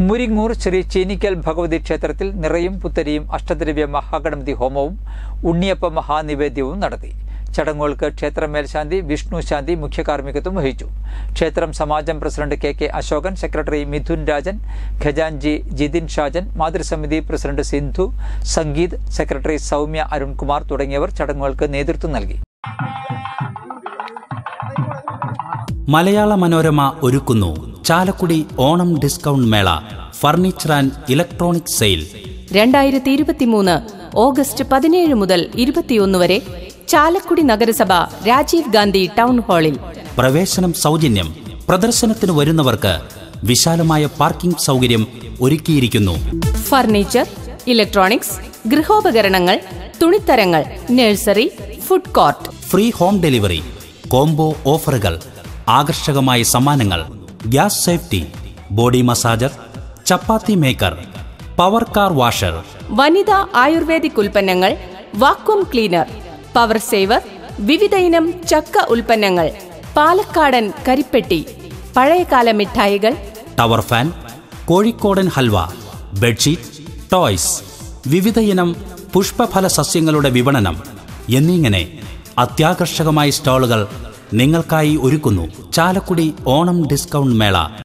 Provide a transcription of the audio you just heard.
മുരിങ്ങൂർ ശ്രീ ചീനിക്കൽ ഭഗവതി ക്ഷേത്രത്തിൽ നിറയും പുത്തരിയും അഷ്ടദ്രവ്യ മഹാഗണപതി ഹോമവും ഉണ്ണിയപ്പ മഹാനിവേദ്യവും നടത്തി ചടങ്ങുകൾക്ക് ക്ഷേത്ര മേൽശാന്തി വിഷ്ണു ശാന്തി മുഖ്യ കാർമ്മികത്വം വഹിച്ചു ക്ഷേത്രം സമാജം president K K Ashokan secretary Mithun Rajan ഖജാൻജി ജിതിൻ ഷാജൻ മാതൃസമിതി പ്രസിഡന്റ് സിന്ധു സംഗീത് സെക്രട്ടറി സൗമ്യ അരുൺകുമാർ തുടങ്ങിയവർ ചടങ്ങുകൾക്ക് നേതൃത്വം നൽകി മലയാള മനോരമ ഒരുക്കുന്നു ചാലക്കുടി ഓണം ഡിസ്കൗണ്ട് മേള ഫർണിച്ചർ ആൻഡ് ഇലക്ട്രോണിക് സെയിൽ രണ്ടായിരത്തി ഇരുപത്തിമൂന്ന് ഓഗസ്റ്റ് പതിനേഴ് മുതൽ ഇരുപത്തിയൊന്ന് വരെ ചാലക്കുടി നഗരസഭ രാജീവ് ഗാന്ധി ടൗൺ ഹാളിൽ പ്രവേശനം സൗജന്യം പ്രദർശനത്തിന് വരുന്നവർക്ക് വിശാലമായ പാർക്കിംഗ് സൗകര്യം ഒരുക്കിയിരിക്കുന്നു ഫർണിച്ചർ ഇലക്ട്രോണിക്സ് ഗൃഹോപകരണങ്ങൾ തുണിത്തരങ്ങൾ nursery food court free home delivery combo ഓഫറുകൾ ആകർഷകമായ സമ്മാനങ്ങൾ gas safety body massager chapati maker power car washer വനിതാ ആയുർവേദിക് ഉൽപ്പന്നങ്ങൾ വാക്വം ക്ലീനർ പവർ സേവർ വിവിധ ഇനം ചക്ക ഉൽപ്പന്നങ്ങൾ പാലക്കാടൻ കരിപ്പെട്ടി പഴയകാല മിഠായികൾ ടവർ ഫാൻ കോഴിക്കോടൻ ഹൽവ ബെഡ്ഷീറ്റ് ടോയ്സ് വിവിധ ഇനം പുഷ്പഫല സസ്യങ്ങളുടെ വിപണനം എന്നിങ്ങനെ അത്യാകർഷകമായ സ്റ്റാളുകൾ നിങ്ങൾക്കായി ഒരുക്കുന്നു ചാലക്കുടി ഓണം ഡിസ്കൗണ്ട് മേള